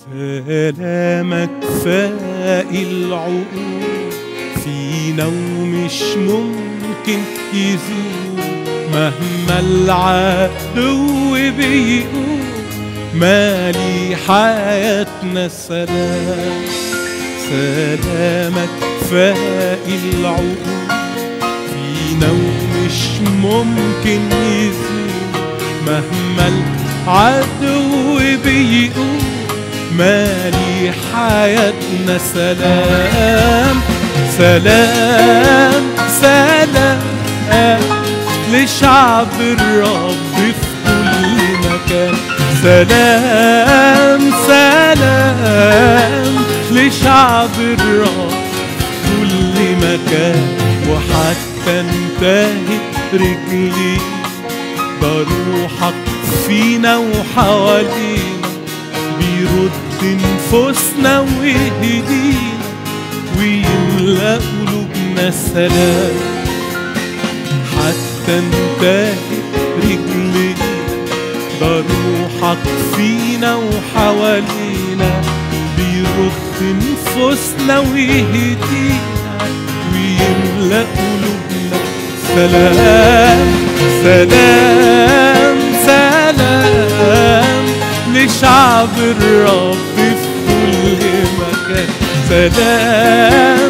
سلامك فاقي العقول فينا ومش ممكن يزول مهما العدو بيقول مالي حياتنا سلام سلامك فاقي العقول فينا ومش ممكن يزول مهما العدو بيقول مالي حياتنا سلام سلام سلام لشعب الرب في كل مكان سلام سلام لشعب الرب في كل مكان وحتى انتهت رجلي بروحك فينا وحوالينا بيرد نفوسنا ويهدينا ويملأ قلوبنا سلام حتى انتهت رجلي بروحك فينا وحوالينا بيرد نفوسنا ويهدينا ويملأ قلوبنا سلام سلام سلام لشعب الرب في كل مكان سلام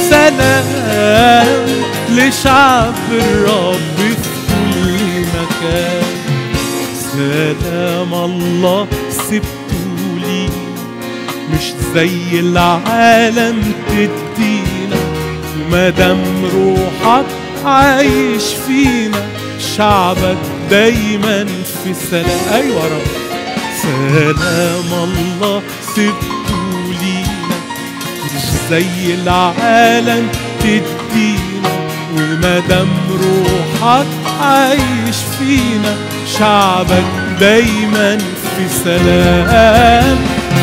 سلام لشعب الرب في كل مكان سلام الله سبتولي مش زي العالم تدينا ومادام روحك عايش فينا شعبك دايما في سلام ايوه يا رب سلام الله سبته لينا مش زي العالم تدينا ومادام روحك عايش فينا شعبك دايما في سلام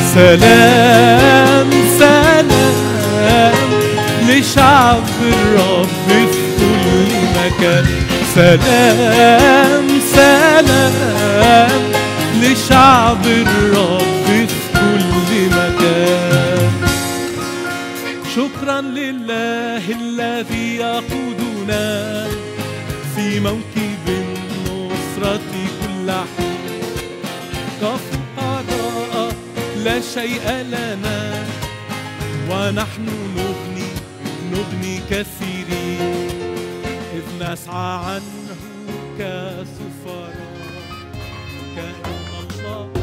سلام سلام لشعب الرب في كل مكان سلام سلام لشعب الرب في كل مكان شكرا لله الذي يقودنا في موكب النصرة كل حين كفراء لا شيء لنا ونحن نغني نغني كثيرين إذ نسعى عنه كسفراء كأن الله